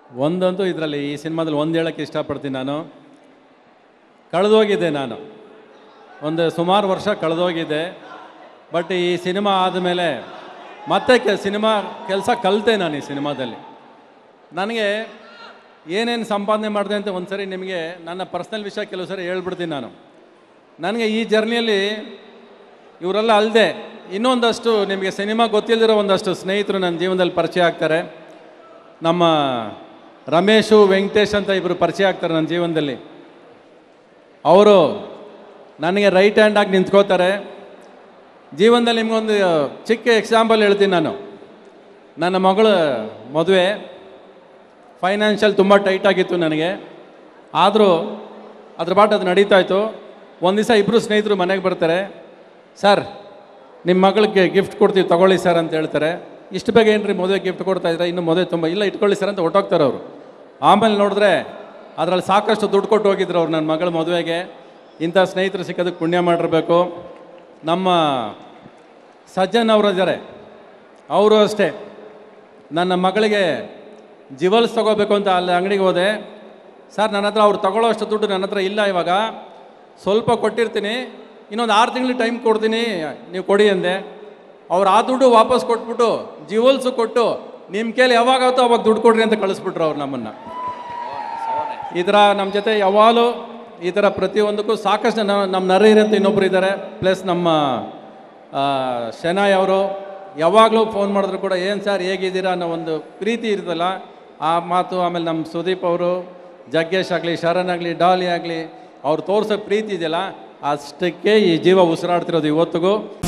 ಒಂದಂತೂ ಇದರಲ್ಲಿ ಈ ಸಿನಿಮಾದಲ್ಲಿ ಒಂದು ಹೇಳೋಕ್ಕೆ ಇಷ್ಟಪಡ್ತೀನಿ ನಾನು ಕಳೆದೋಗಿದ್ದೆ ನಾನು ಒಂದು ಸುಮಾರು ವರ್ಷ ಕಳೆದೋಗಿದ್ದೆ ಬಟ್ ಈ ಸಿನಿಮಾ ಆದಮೇಲೆ ಮತ್ತೆ ಕೆ ಸಿನಿಮಾ ಕೆಲಸ ಕಲಿತೆ ನಾನು ಈ ಸಿನಿಮಾದಲ್ಲಿ ನನಗೆ ಏನೇನು ಸಂಪಾದನೆ ಮಾಡಿದೆ ಅಂತ ಒಂದು ಸರಿ ನಿಮಗೆ ನನ್ನ ಪರ್ಸ್ನಲ್ ವಿಷಯ ಕೆಲವು ಸರಿ ಹೇಳ್ಬಿಡ್ತೀನಿ ನಾನು ನನಗೆ ಈ ಜರ್ನಿಯಲ್ಲಿ ಇವರೆಲ್ಲ ಅಲ್ಲದೆ ಇನ್ನೊಂದಷ್ಟು ನಿಮಗೆ ಸಿನಿಮಾ ಗೊತ್ತಿಲ್ಲದಿರೋ ಒಂದಷ್ಟು ಸ್ನೇಹಿತರು ನನ್ನ ಜೀವನದಲ್ಲಿ ಪರಿಚಯ ಆಗ್ತಾರೆ ನಮ್ಮ ರಮೇಶು ವೆಂಕಟೇಶ್ ಅಂತ ಇಬ್ಬರು ಪರಿಚಯ ಆಗ್ತಾರೆ ನನ್ನ ಜೀವನದಲ್ಲಿ ಅವರು ನನಗೆ ರೈಟ್ ಹ್ಯಾಂಡಾಗಿ ನಿಂತ್ಕೋತಾರೆ ಜೀವನದಲ್ಲಿ ನಿಮಗೊಂದು ಚಿಕ್ಕ ಎಕ್ಸಾಂಪಲ್ ಹೇಳ್ತೀನಿ ನಾನು ನನ್ನ ಮಗಳ ಮದುವೆ ಫೈನಾನ್ಷಿಯಲ್ ತುಂಬ ಟೈಟ್ ಆಗಿತ್ತು ನನಗೆ ಆದರೂ ಅದ್ರ ಬಾಟ್ ಅದು ನಡೀತಾ ಇತ್ತು ಒಂದು ದಿವಸ ಇಬ್ಬರು ಸ್ನೇಹಿತರು ಮನೆಗೆ ಬರ್ತಾರೆ ಸರ್ ನಿಮ್ಮ ಮಗಳಿಗೆ ಗಿಫ್ಟ್ ಕೊಡ್ತೀವಿ ತಗೊಳ್ಳಿ ಸರ್ ಅಂತ ಹೇಳ್ತಾರೆ ಇಷ್ಟು ಬೇಗ ಏನ್ರಿ ಮದುವೆ ಗಿಫ್ಟ್ ಕೊಡ್ತಾ ಇದ್ರೆ ಇನ್ನು ಮದುವೆ ತುಂಬ ಇಲ್ಲ ಇಟ್ಕೊಳ್ಳಿ ಸರ್ ಅಂತ ಹೊಟ್ಟೋಗ್ತಾರೆ ಅವರು ಆಮೇಲೆ ನೋಡಿದ್ರೆ ಅದರಲ್ಲಿ ಸಾಕಷ್ಟು ದುಡ್ಡು ಕೊಟ್ಟು ಹೋಗಿದ್ರು ಅವ್ರು ನನ್ನ ಮಗಳ ಮದುವೆಗೆ ಇಂಥ ಸ್ನೇಹಿತರು ಸಿಕ್ಕೋದಕ್ಕೆ ಪುಣ್ಯ ಮಾಡಿರಬೇಕು ನಮ್ಮ ಸಜ್ಜನ್ ಅವರು ಇದ್ದಾರೆ ಅವರು ಅಷ್ಟೇ ನನ್ನ ಮಗಳಿಗೆ ಜಿವಲ್ಸ್ ತಗೋಬೇಕು ಅಂತ ಅಲ್ಲಿ ಅಂಗಡಿಗೆ ಹೋದೆ ಸರ್ ನನ್ನ ಹತ್ರ ಅವ್ರು ತಗೊಳ್ಳೋ ಅಷ್ಟು ದುಡ್ಡು ನನ್ನ ಹತ್ರ ಇಲ್ಲ ಇವಾಗ ಸ್ವಲ್ಪ ಕೊಟ್ಟಿರ್ತೀನಿ ಇನ್ನೊಂದು ಆರು ತಿಂಗಳು ಟೈಮ್ ಕೊಡ್ತೀನಿ ನೀವು ಕೊಡಿ ಅಂದೆ ಅವ್ರು ಆ ದುಡ್ಡು ವಾಪಸ್ ಕೊಟ್ಬಿಟ್ಟು ಜಿವಲ್ಸು ಕೊಟ್ಟು ನಿಮ್ಮ ಕೈಲಿ ಯಾವಾಗಾಗುತ್ತೋ ಅವಾಗ ದುಡ್ಡು ಕೊಡ್ರಿ ಅಂತ ಕಳಿಸ್ಬಿಟ್ರು ಅವ್ರು ನಮ್ಮನ್ನು ಈ ಥರ ನಮ್ಮ ಜೊತೆ ಯಾವಾಗಲೂ ಈ ಥರ ಪ್ರತಿಯೊಂದಕ್ಕೂ ಸಾಕಷ್ಟು ಜನ ನಮ್ಮ ನರೇರ್ ಅಂತ ಇನ್ನೊಬ್ರು ಇದ್ದಾರೆ ಪ್ಲಸ್ ನಮ್ಮ ಆ, ಶೆನಾಯ್ ಅವರು ಯಾವಾಗಲೂ ಫೋನ್ ಮಾಡಿದ್ರು ಕೂಡ ಏನು ಸರ್ ಹೇಗಿದ್ದೀರಾ ಅನ್ನೋ ಒಂದು ಪ್ರೀತಿ ಇರ್ತಲ್ಲ ಆ ಮಾತು ಆಮೇಲೆ ನಮ್ಮ ಸುದೀಪ್ ಅವರು ಜಗ್ಗೇಶ್ ಆಗಲಿ ಶರಣ್ ಆಗಲಿ ಡಾಲಿ ಆಗಲಿ ಅವ್ರು ತೋರಿಸೋ ಪ್ರೀತಿ ಇದೆಯಲ್ಲ ಅಷ್ಟಕ್ಕೆ ಈ ಜೀವ ಉಸಿರಾಡ್ತಿರೋದು ಇವತ್ತಿಗೂ